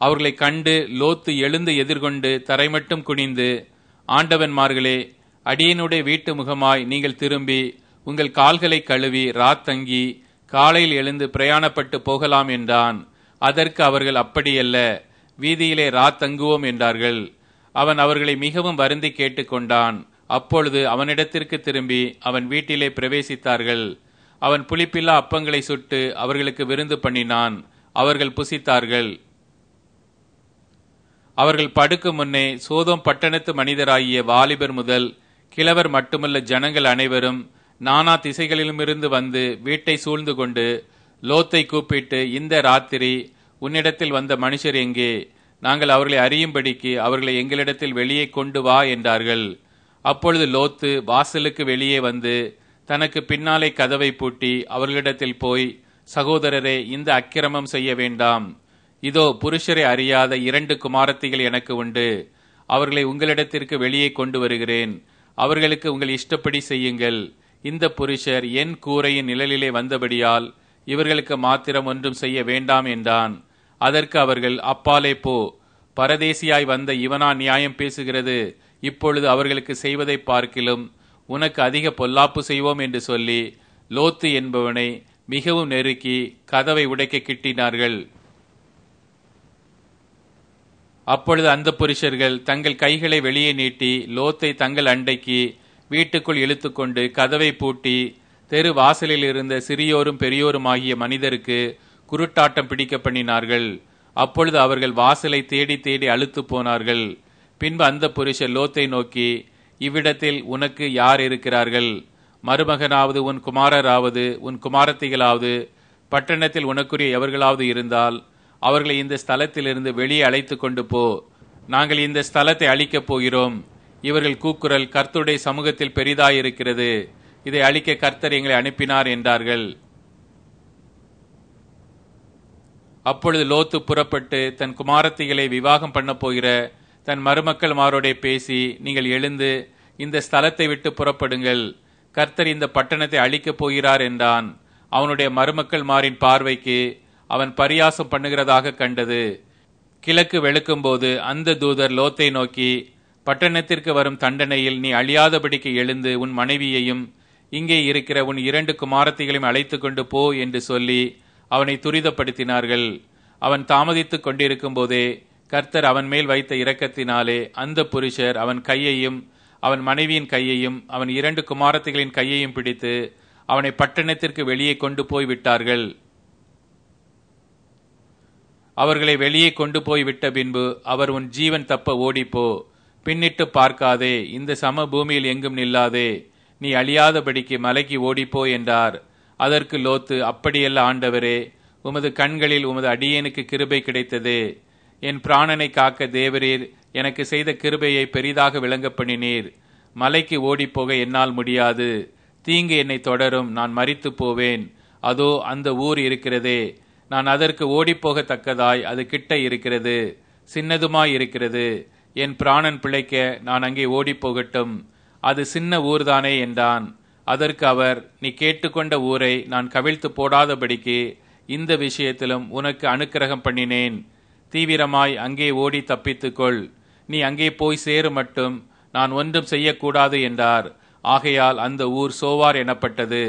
அவர்களை கண்டு லோத்து எழுந்து எதிர்கொண்டு தரைமட்டும் குனிந்து ஆண்டவன்மார்களே அடியனுடைய வீட்டு முகமாய் நீங்கள் திரும்பி உங்கள் கால்களை கழுவி ராத்தங்கி காலையில் எழுந்து பிரயாணப்பட்டு போகலாம் என்றான் அதற்கு அவர்கள் அப்படியல்ல வீதியிலே ராத்தங்குவோம் என்றார்கள் அவன் அவர்களை மிகவும் வருந்தி கேட்டுக்கொண்டான் அப்பொழுது அவனிடத்திற்கு திரும்பி அவன் வீட்டிலே பிரவேசித்தார்கள் அவன் புளிப்பில்லா அப்பங்களை சுட்டு அவர்களுக்கு விருந்து பண்ணினான் அவர்கள் புசித்தார்கள் அவர்கள் படுக்கும் முன்னே சோதோம் பட்டணத்து மனிதராகிய வாலிபர் முதல் கிழவர் மட்டுமல்ல ஜனங்கள் அனைவரும் நானா திசைகளிலுமிருந்து வந்து வீட்டை சூழ்ந்து கொண்டு லோத்தை கூப்பிட்டு இந்த ராத்திரி உன்னிடத்தில் வந்த மனுஷர் எங்கே நாங்கள் அவர்களை அறியும்படிக்கு அவர்களை எங்களிடத்தில் வெளியே கொண்டு வா என்றார்கள் அப்பொழுது லோத்து வாசலுக்கு வெளியே வந்து தனக்கு பின்னாலே கதவை பூட்டி அவர்களிடத்தில் போய் சகோதரரே இந்த அக்கிரமம் செய்ய வேண்டாம் இதோ புருஷரை அறியாத இரண்டு குமாரத்திகள் எனக்கு உண்டு அவர்களை உங்களிடத்திற்கு வெளியே கொண்டு வருகிறேன் அவர்களுக்கு உங்கள் இஷ்டப்படி செய்யுங்கள் இந்த புருஷர் என் கூரையின் நிழலிலே வந்தபடியால் இவர்களுக்கு மாத்திரம் ஒன்றும் செய்ய வேண்டாம் என்றான் அதற்கு அவர்கள் அப்பாலே போ பரதேசியாய் வந்த இவனா நியாயம் பேசுகிறது இப்பொழுது அவர்களுக்கு செய்வதை பார்க்கிலும் உனக்கு அதிக பொல்லாப்பு செய்வோம் என்று சொல்லி லோத்து என்பவனை மிகவும் நெருக்கி கதவை உடைக்க கிட்டினார்கள் அப்பொழுது அந்த புருஷர்கள் தங்கள் கைகளை வெளியே நீட்டி லோத்தை தங்கள் அண்டைக்கு வீட்டுக்குள் இழுத்துக்கொண்டு கதவை பூட்டி தெரு வாசலில் இருந்த சிறியோரும் பெரியோருமாகிய மனிதருக்கு குருட்டாட்டம் பிடிக்க பண்ணினார்கள் அப்பொழுது அவர்கள் வாசலை தேடி தேடி அழுத்து போனார்கள் பின்பு அந்த புருஷர் லோத்தை நோக்கி இவ்விடத்தில் உனக்கு யார் இருக்கிறார்கள் மருமகனாவது உன் குமாரராவது உன் குமாரத்திகளாவது பட்டணத்தில் உனக்குரிய எவர்களாவது இருந்தால் அவர்களை இந்த ஸ்தலத்திலிருந்து வெளியே அழைத்து கொண்டு போ நாங்கள் இந்த ஸ்தலத்தை அழிக்கப் போகிறோம் இவர்கள் கூக்குரல் கர்த்தருடைய சமூகத்தில் பெரிதாயிருக்கிறது இதை அழிக்க கர்த்தர் எங்களை அனுப்பினார் என்றார்கள் அப்பொழுது லோத்து புறப்பட்டு தன் குமாரத்திகளை விவாகம் பண்ண போகிற தன் மருமக்கள் மாரோடே பேசி நீங்கள் எழுந்து இந்த ஸ்தலத்தை விட்டு புறப்படுங்கள் கர்த்தர் இந்த பட்டணத்தை அழிக்கப் போகிறார் என்றான் அவனுடைய மருமக்கள் மாரின் பார்வைக்கு அவன் பரியாசம் பண்ணுகிறதாக கண்டது கிழக்கு வெளுக்கும்போது அந்த தூதர் லோத்தை நோக்கி பட்டணத்திற்கு வரும் தண்டனையில் நீ அழியாதபடிக்கு எழுந்து உன் மனைவியையும் இங்கே இருக்கிற உன் இரண்டு குமாரத்திகளையும் அழைத்து கொண்டு போ என்று சொல்லி அவனை துரிதப்படுத்தினார்கள் அவன் தாமதித்துக் கொண்டிருக்கும் போதே கர்த்தர் அவன் மேல் வைத்த இரக்கத்தினாலே அந்த புருஷர் அவன் கையையும் அவன் மனைவியின் கையையும் அவன் இரண்டு குமாரத்திகளின் கையையும் பிடித்து அவனை பட்டணத்திற்கு வெளியே கொண்டு போய் விட்டார்கள் அவர்களை வெளியே கொண்டு போய் விட்ட பின்பு அவர் உன் ஜீவன் தப்ப ஓடிப்போ பின்னிட்டு பார்க்காதே இந்த சம பூமியில் எங்கும் நில்லாதே நீ அழியாதபடிக்கு மலைக்கு ஓடிப்போ என்றார் அதற்கு லோத்து அப்படியல்ல ஆண்டவரே உமது கண்களில் உமது அடியேனுக்கு கிருபை கிடைத்தது என் பிராணனை காக்க தேவரீர் எனக்கு செய்த கிருபையை பெரிதாக விளங்க பண்ணினீர் மலைக்கு ஓடிப்போக என்னால் முடியாது தீங்கு என்னை தொடரும் நான் மறித்து போவேன் அதோ அந்த ஊர் இருக்கிறதே நான் அதற்கு ஓடிப்போகத்தக்கதாய் அது கிட்ட இருக்கிறது சின்னதுமாய் இருக்கிறது என் பிராணன் பிழைக்க நான் அங்கே ஓடிப்போகட்டும் அது சின்ன ஊர்தானே என்றான் அதற்கு அவர் நீ கேட்டுக்கொண்ட ஊரை நான் கவிழ்த்து போடாதபடிக்கு இந்த விஷயத்திலும் உனக்கு அனுக்கிரகம் பண்ணினேன் தீவிரமாய் அங்கே ஓடி தப்பித்துக்கொள் நீ அங்கே போய் சேரு மட்டும் நான் ஒன்றும் செய்யக்கூடாது என்றார் ஆகையால் அந்த ஊர் சோவார் எனப்பட்டது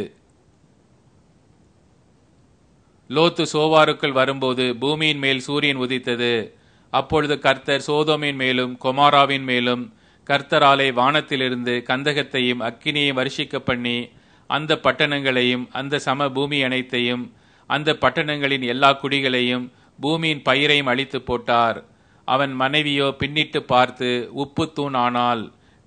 லோத்து சோவாருக்குள் வரும்போது பூமியின் மேல் சூரியன் உதித்தது அப்பொழுது கர்த்தர் சோதோமின் மேலும் கொமாராவின் மேலும் கர்த்தராலே வானத்திலிருந்து கந்தகத்தையும் அக்கினியையும் வருஷிக்க பண்ணி அந்த பட்டணங்களையும் அந்த சம பூமி அனைத்தையும் அந்த பட்டணங்களின் எல்லா குடிகளையும் பூமியின் பயிரையும் அழித்து போட்டார் அவன் மனைவியோ பின்னிட்டு பார்த்து உப்பு தூண் ஆனாள்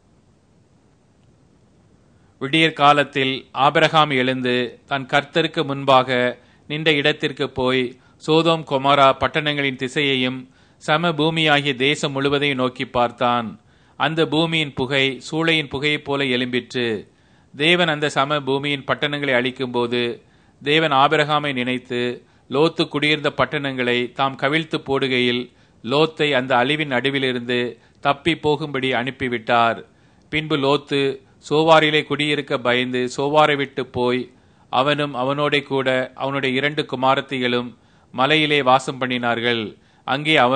விடியற் காலத்தில் ஆபிரகாம் எழுந்து தன் கர்த்தருக்கு முன்பாக நின்ற இடத்திற்கு போய் சோதோம் கொமாரா பட்டணங்களின் திசையையும் சம பூமியாகிய தேசம் முழுவதையும் நோக்கி பார்த்தான் அந்த பூமியின் புகை சூளையின் புகையைப் போல எழும்பிற்று தேவன் அந்த சம பூமியின் பட்டணங்களை அழிக்கும்போது தேவன் ஆபிரகாமை நினைத்து லோத்து குடியிருந்த பட்டணங்களை தாம் கவிழ்த்து போடுகையில் லோத்தை அந்த அழிவின் நடுவிலிருந்து தப்பி போகும்படி அனுப்பிவிட்டார் பின்பு லோத்து சோவாரிலே குடியிருக்க பயந்து சோவாரை விட்டு போய் அவனும் அவனோட கூட அவனுடைய இரண்டு குமாரத்திகளும் மலையிலே வாசம் பண்ணினார்கள் அங்கே அவன்